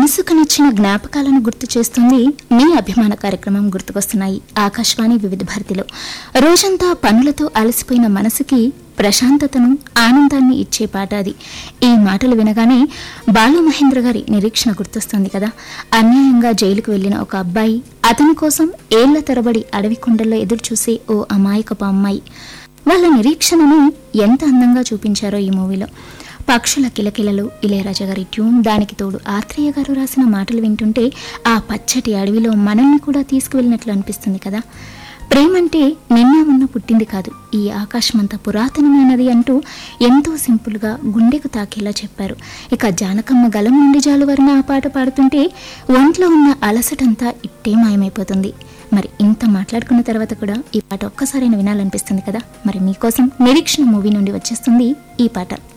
మనసుకు నచ్చిన జ్ఞాపకాలను గుర్తు చేస్తుంది మీ అభిమాన కార్యక్రమం గుర్తుకొస్తున్నాయి ఆకాశవాణి వివిధ భారతిలో రోజంతా పనులతో అలసిపోయిన మనసుకి ప్రశాంతతను ఆనందాన్ని ఇచ్చే పాట అది ఈ మాటలు వినగానే బాలు మహేంద్ర గారి నిరీక్షణ గుర్తొస్తుంది కదా అన్యాయంగా జైలుకు వెళ్లిన ఒక అబ్బాయి అతని కోసం ఏళ్ల తరబడి అడవి కొండల్లో ఎదురు చూసే ఓ అమాయకపు అమ్మాయి వాళ్ళ నిరీక్షణని ఎంత అందంగా చూపించారో ఈ మూవీలో పక్షుల కిలకిలలు ఇళయరాజా గారి ట్యూన్ దానికి తోడు ఆత్రేయ గారు రాసిన మాటలు వింటుంటే ఆ పచ్చటి అడవిలో మనల్ని కూడా తీసుకువెళ్ళినట్లు అనిపిస్తుంది కదా ప్రేమంటే నిన్న మొన్న పుట్టింది కాదు ఈ ఆకాశమంత పురాతనమైనది అంటూ ఎంతో సింపుల్గా గుండెకు తాకేలా చెప్పారు ఇక జానకమ్మ గలం నుండి జాలువరిన ఆ పాట పాడుతుంటే ఒంట్లో ఉన్న అలసటంతా ఇట్టే మాయమైపోతుంది మరి ఇంత మాట్లాడుకున్న తర్వాత కూడా ఈ పాట ఒక్కసారైనా వినాలనిపిస్తుంది కదా మరి మీకోసం నిరీక్షణ మూవీ నుండి వచ్చేస్తుంది ఈ పాట